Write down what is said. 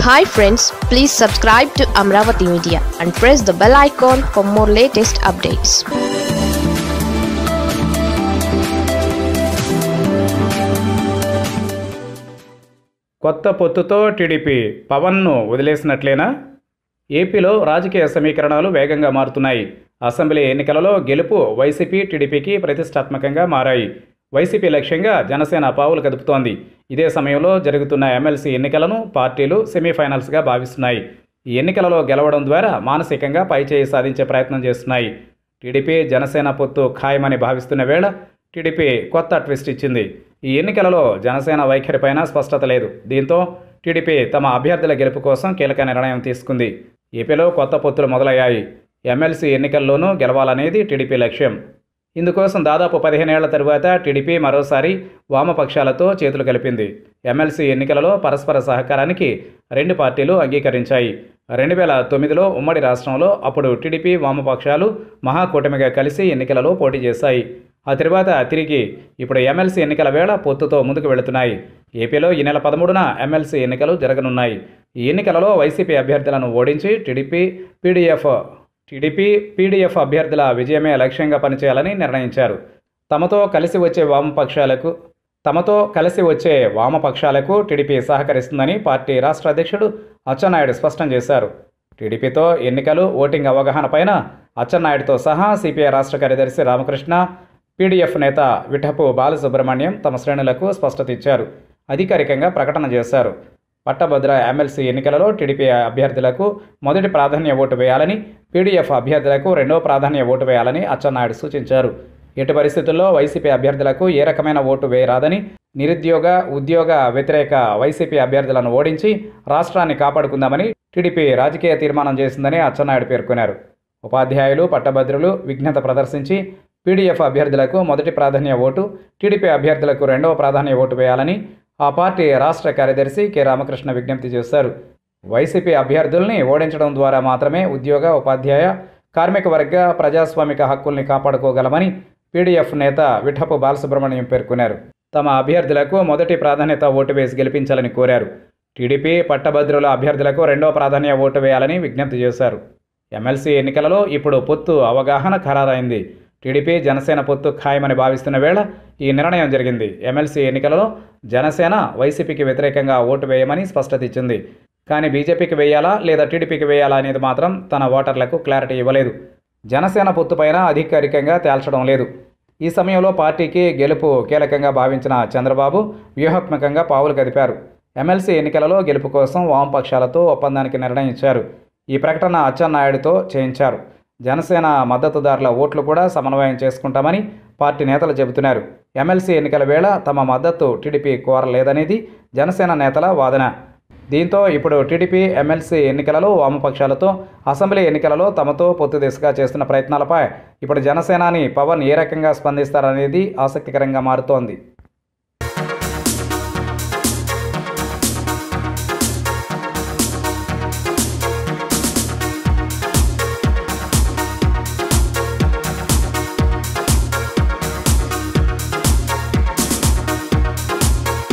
hi friends please subscribe to Amaravati media and press the bell icon for more latest updates కొత్త పొత్తుతో TDP పవన్ను వదిలేసినట్లేనా ఏపీలో రాజకీయ సమీకరణాలు వేగంగా మారుతున్నాయి అసెంబ్లీ ఎన్నికలలో గెలుపు వైసీపీ టీడీపీకి ప్రతిష్టాత్మకంగా మారాయి వైసీపీ లక్ష్యంగా జనసేన పావులు కదుపుతోంది ఇదే సమయంలో జరుగుతున్న ఎమ్మెల్సీ ఎన్నికలను పార్టీలు సెమీఫైనల్స్గా భావిస్తున్నాయి ఈ ఎన్నికలలో గెలవడం ద్వారా మానసికంగా పైచేయి సాధించే ప్రయత్నం చేస్తున్నాయి టీడీపీ జనసేన పొత్తు ఖాయమని భావిస్తున్న వేళ టీడీపీ కొత్త ట్విస్ట్ ఇచ్చింది ఈ ఎన్నికలలో జనసేన వైఖరిపైన స్పష్టత లేదు దీంతో టీడీపీ తమ అభ్యర్థుల గెలుపు కోసం కీలక నిర్ణయం తీసుకుంది ఏపీలో కొత్త పొత్తులు మొదలయ్యాయి ఎమ్మెల్సీ ఎన్నికల్లోనూ గెలవాలనేది టీడీపీ లక్ష్యం ఇందుకోసం దాదాపు పదిహేనేళ్ల తరువాత టీడీపీ మరోసారి వామపక్షాలతో చేతులు కలిపింది ఎమ్మెల్సీ ఎన్నికలలో పరస్పర సహకారానికి రెండు పార్టీలు అంగీకరించాయి రెండు వేల తొమ్మిదిలో ఉమ్మడి రాష్ట్రంలో అప్పుడు టీడీపీ వామపక్షాలు మహాకూటమిగా కలిసి ఎన్నికలలో పోటీ చేశాయి ఆ తర్వాత తిరిగి ఇప్పుడు ఎమ్మెల్సీ ఎన్నికల వేళ పొత్తుతో ముందుకు వెళుతున్నాయి ఏపీలో ఈ నెల పదమూడున ఎమ్మెల్సీ ఎన్నికలు జరగనున్నాయి ఈ ఎన్నికలలో వైసీపీ అభ్యర్థులను ఓడించి టీడీపీ పీడీఎఫ్ టీడీపీ పీడీఎఫ్ అభ్యర్థుల విజయమే లక్ష్యంగా పనిచేయాలని నిర్ణయించారు తమతో కలిసి వచ్చే వామపక్షాలకు తమతో కలిసి వచ్చే వామపక్షాలకు టీడీపీ సహకరిస్తుందని పార్టీ రాష్ట్ర అధ్యక్షుడు అచ్చెన్నాయుడు స్పష్టం చేశారు టీడీపీతో ఎన్నికలు ఓటింగ్ అవగాహన పైన అచ్చెన్నాయుడుతో సహా సిపిఐ రాష్ట్ర కార్యదర్శి రామకృష్ణ పీడీఎఫ్ నేత విఠపు బాలసుబ్రహ్మణ్యం తమ శ్రేణులకు స్పష్టత ఇచ్చారు అధికారికంగా ప్రకటన చేశారు పట్టభద్ర ఎమ్మెల్సీ ఎన్నికలలో టీడీపీ అభ్యర్థులకు మొదటి ప్రాధాన్య ఓటు వేయాలని పీడీఎఫ్ అభ్యర్థులకు రెండో ప్రాధాన్య ఓటు వేయాలని అచ్చెన్నాయుడు సూచించారు ఎట్టి పరిస్థితుల్లో వైసీపీ అభ్యర్థులకు ఏ రకమైన ఓటు వేయరాదని నిరుద్యోగ ఉద్యోగ వ్యతిరేక వైసీపీ అభ్యర్థులను ఓడించి రాష్ట్రాన్ని కాపాడుకుందామని టీడీపీ రాజకీయ తీర్మానం చేసిందని అచ్చెన్నాయుడు పేర్కొన్నారు ఉపాధ్యాయులు పట్టభద్రులు విఘ్నత ప్రదర్శించి పీడీఎఫ్ అభ్యర్థులకు మొదటి ప్రాధాన్య ఓటు టీడీపీ అభ్యర్థులకు రెండవ ప్రాధాన్య ఓటు వేయాలని ఆ పార్టీ రాష్ట్ర కార్యదర్శి కె రామకృష్ణ విజ్ఞప్తి చేశారు వైసీపీ అభ్యర్థుల్ని ఓడించడం ద్వారా మాత్రమే ఉద్యోగ ఉపాధ్యాయ కార్మిక వర్గ ప్రజాస్వామిక హక్కుల్ని కాపాడుకోగలమని పీడీఎఫ్ నేత విఠపు బాలసుబ్రహ్మణ్యం పేర్కొన్నారు తమ అభ్యర్థులకు మొదటి ప్రాధాన్యత ఓటు వేసి గెలిపించాలని కోరారు టీడీపీ పట్టభద్రుల అభ్యర్థులకు రెండో ప్రాధాన్య ఓటు వేయాలని విజ్ఞప్తి చేశారు ఎమ్మెల్సీ ఎన్నికలలో ఇప్పుడు పొత్తు అవగాహన ఖరారైంది టీడీపీ జనసేన పొత్తు ఖాయమని భావిస్తున్న వేళ ఈ నిర్ణయం జరిగింది ఎమ్మెల్సీ ఎన్నికలలో జనసేన వైసీపీకి వ్యతిరేకంగా ఓటు వేయమని స్పష్టత ఇచ్చింది కానీ బీజేపీకి వేయాలా లేదా టీడీపీకి వేయాలా అనేది మాత్రం తన ఓటర్లకు క్లారిటీ ఇవ్వలేదు జనసేన పొత్తుపైన అధికారికంగా తేల్చడం లేదు ఈ సమయంలో పార్టీకి గెలుపు కీలకంగా భావించిన చంద్రబాబు వ్యూహాత్మకంగా పావులు కదిపారు ఎమ్మెల్సీ ఎన్నికలలో గెలుపు కోసం వామపక్షాలతో ఒప్పందానికి నిర్ణయించారు ఈ ప్రకటన అచ్చెన్నాయుడుతో చేయించారు జనసేన మద్దతుదారుల ఓట్లు కూడా సమన్వయం చేసుకుంటామని పార్టీ నేతలు చెబుతున్నారు ఎమ్మెల్సీ ఎన్నికల వేళ తమ మద్దతు టీడీపీ కోరలేదనేది జనసేన నేతల వాదన దీంతో ఇప్పుడు టీడీపీ ఎమ్మెల్సీ ఎన్నికలలో వామపక్షాలతో అసెంబ్లీ ఎన్నికలలో తమతో పొత్తు దిశగా చేస్తున్న ప్రయత్నాలపై ఇప్పుడు జనసేనాని పవన్ ఏ రకంగా స్పందిస్తారనేది ఆసక్తికరంగా మారుతోంది